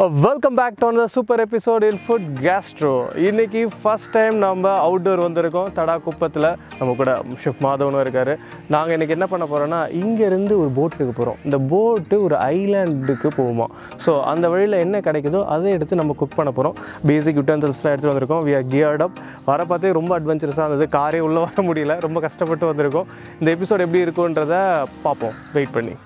welcome back to அந்த super episode in food gastro இன்னைக்கு first time நம்ம outdoor வந்திருக்கோம் தடா குப்பத்தில் நம்ம கூட ஷெஃப் மாதவனும் இருக்கார் நாங்கள் இன்றைக்கி என்ன பண்ண போகிறோன்னா இங்கேருந்து ஒரு போட்டுக்கு போகிறோம் இந்த போட்டு ஒரு ஐலாண்டுக்கு போகுமா ஸோ அந்த வழியில் என்ன கிடைக்குதோ அதை எடுத்து நம்ம குக் பண்ண போகிறோம் பேசிக் யூட்டன்சில்ஸ்லாம் எடுத்துகிட்டு வந்திருக்கோம் வி ஆர் கியர்ட் அப் வர பார்த்தே ரொம்ப அட்வென்ச்சரஸாக இருந்தது காரே உள்ளே வர முடியல ரொம்ப கஷ்டப்பட்டு வந்திருக்கோம் இந்த எபிசோட் எப்படி இருக்குன்றத பார்ப்போம் வெயிட் பண்ணி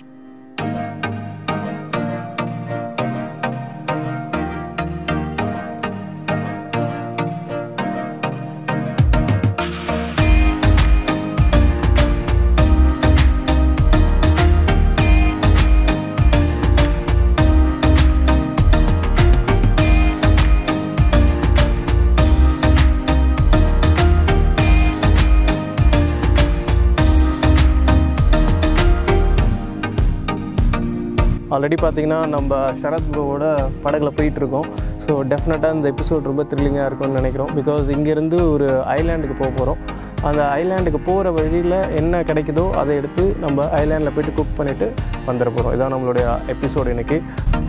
ஆல்ரெடி பார்த்தீங்கன்னா நம்ம சரத் ப்ரோவோட படகுல போயிட்டு இருக்கோம் ஸோ டெஃபினட்டாக இந்த எபிசோட் ரொம்ப த்ரில்லிங்காக இருக்கும்னு நினைக்கிறோம் பிகாஸ் இங்கேருந்து ஒரு ஐலாண்டுக்கு போக போகிறோம் அந்த ஐலாண்டுக்கு போகிற வழியில் என்ன கிடைக்குதோ அதை எடுத்து நம்ம ஐலாண்டில் போயிட்டு குக் பண்ணிவிட்டு வந்துட போகிறோம் இதான் நம்மளுடைய எபிசோடு இன்னைக்கு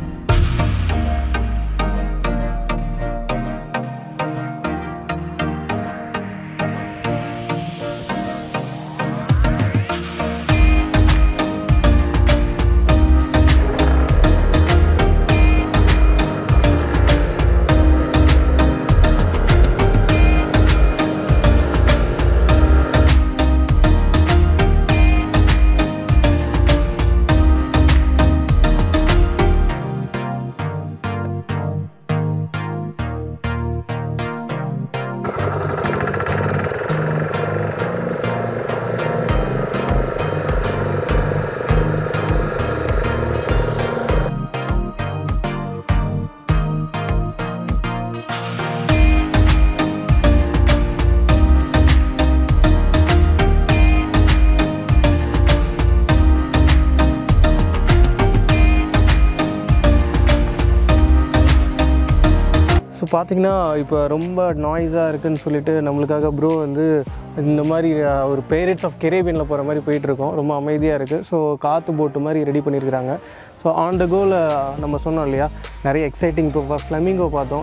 ஸோ பார்த்தீங்கன்னா இப்போ ரொம்ப நாய்ஸாக இருக்குன்னு சொல்லிட்டு நம்மளுக்காக ப்ரோ வந்து இந்த மாதிரி அஹ், ஒரு பேரட்ஸ் ஆஃப் கெரேபியனில் போகிற மாதிரி போயிட்டுருக்கோம் ரொம்ப அமைதியாக இருக்குது ஸோ காற்று போட்டு மாதிரி ரெடி பண்ணியிருக்கிறாங்க ஸோ ஆன் த கோவில் நம்ம சொன்னோம் இல்லையா நிறைய எக்ஸைட்டிங் இப்போ ஃப்ளமிங்கோ பார்த்தோம்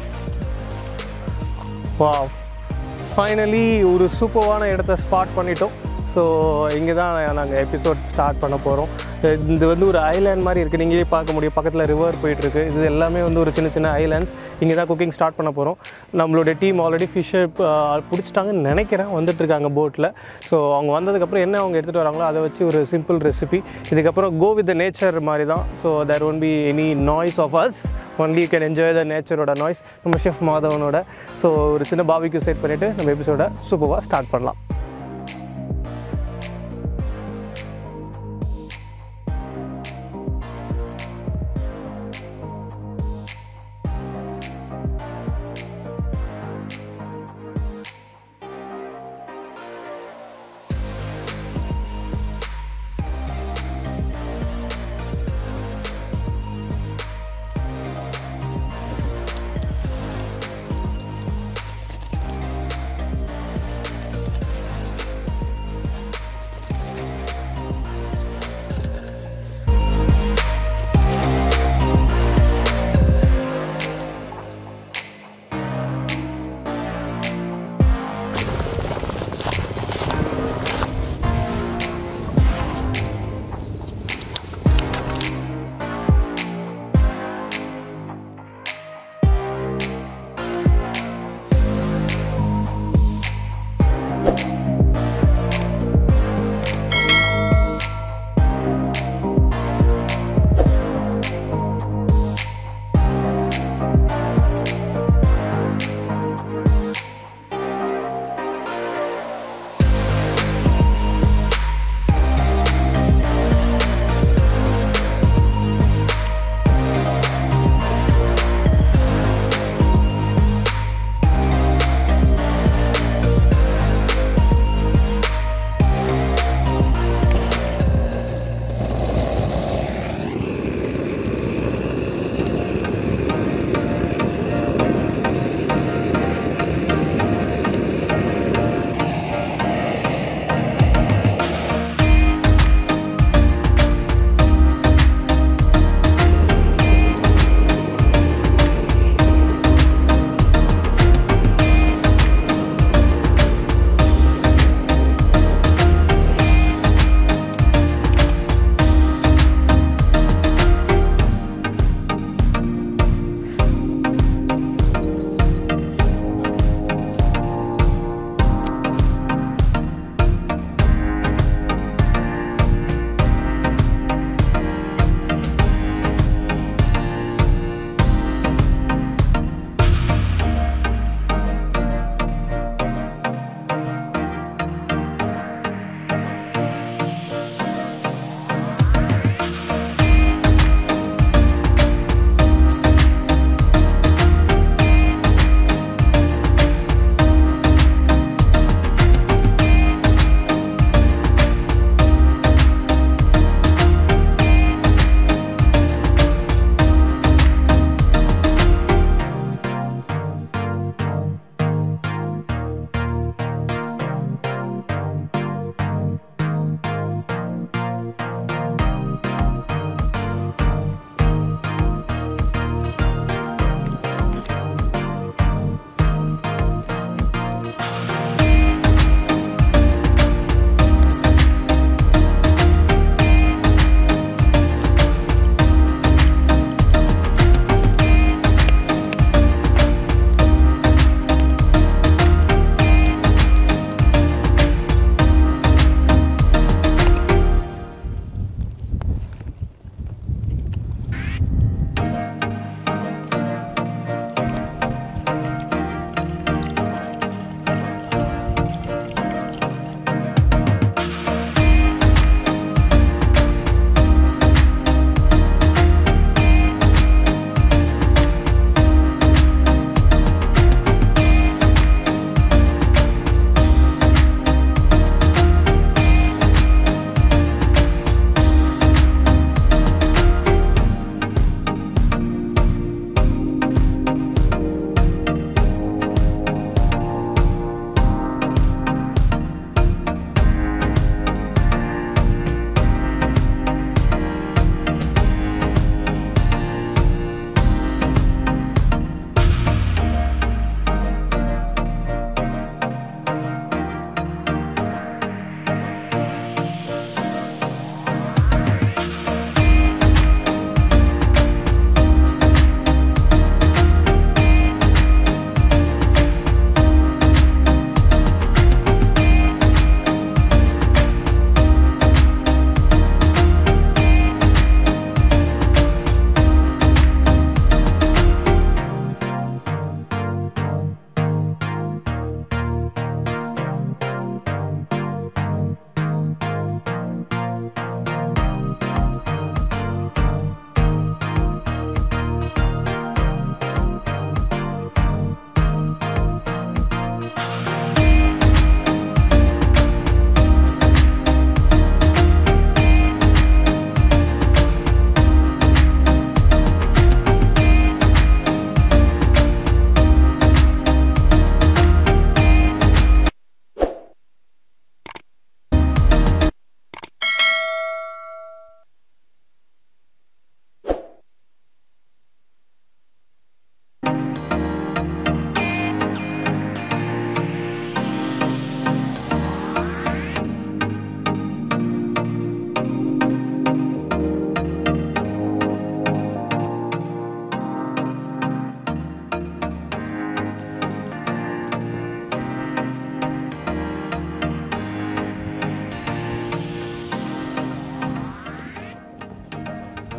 வா ஃபைனலி ஒரு சூப்பரான இடத்த ஸ்பாட் பண்ணிட்டோம் ஸோ இங்கே தான் நாங்கள் எபிசோட் ஸ்டார்ட் பண்ண போகிறோம் இது வந்து ஒரு ஐலாண்ட் மாதிரி இருக்குது நீங்களே பார்க்க முடியும் பக்கத்தில் ரிவர் போயிட்டுருக்கு இது எல்லாமே வந்து ஒரு சின்ன சின்ன ஐலாண்ட்ஸ் இங்கே தான் குக்கிங் ஸ்டார்ட் பண்ண போகிறோம் நம்மளுடைய டீம் ஆல்ரெடி ஃபிஷ்ஷை பிடிச்சிட்டாங்கன்னு நினைக்கிறேன் வந்துட்டுருக்காங்க போட்டில் ஸோ அவங்க வந்ததுக்கப்புறம் என்ன அவங்க எடுத்துகிட்டு வராங்களோ அதை வச்சு ஒரு சிம்பிள் ரெசிபி இதுக்கப்புறம் கோ வித் த நேச்சர் மாதிரி தான் so there won't be any noise of us only you can enjoy the நேச்சரோட நாய்ஸ் நம்ம ஷெஃப் மாதவனோட ஸோ ஒரு சின்ன பாபிக்கு செட் பண்ணிவிட்டு நம்ம எபிசோட சூப்பராக ஸ்டார்ட் பண்ணலாம்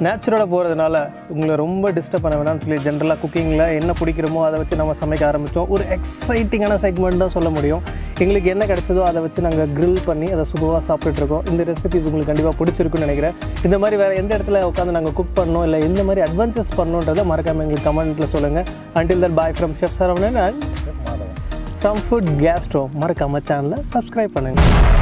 நேச்சுரலாக போகிறதுனால உங்களை ரொம்ப டிஸ்டர்ப் பண்ண வேணாம்னு சொல்லி ஜென்ரலாக குக்கிங்கில் என்ன பிடிக்கிறோமோ அதை வச்சு நம்ம சமைக்க ஆரம்பித்தோம் ஒரு எக்ஸைட்டிங்கான செக்மெண்ட் தான் சொல்ல முடியும் எங்களுக்கு என்ன கிடைச்சதோ அதை வச்சு நாங்கள் grill பண்ணி அதை சுபமாக சாப்பிட்டுட்டு இருக்கோம் இந்த ரெசிபிஸ் உங்களுக்கு கண்டிப்பாக பிடிச்சிருக்குன்னு நினைக்கிறேன் இந்த மாதிரி வேறு எந்த இடத்துல உட்காந்து நாங்கள் குக் பண்ணோம் இல்லை எந்த மாதிரி அட்வென்ச்சர்ஸ் பண்ணோன்றதை மறக்காமல் எங்களுக்கு கமெண்ட்டில் சொல்லுங்கள் until that bye from chef Saravanan and from food gastro மறக்காம சேனலை சப்ஸ்கிரைப் பண்ணுங்கள்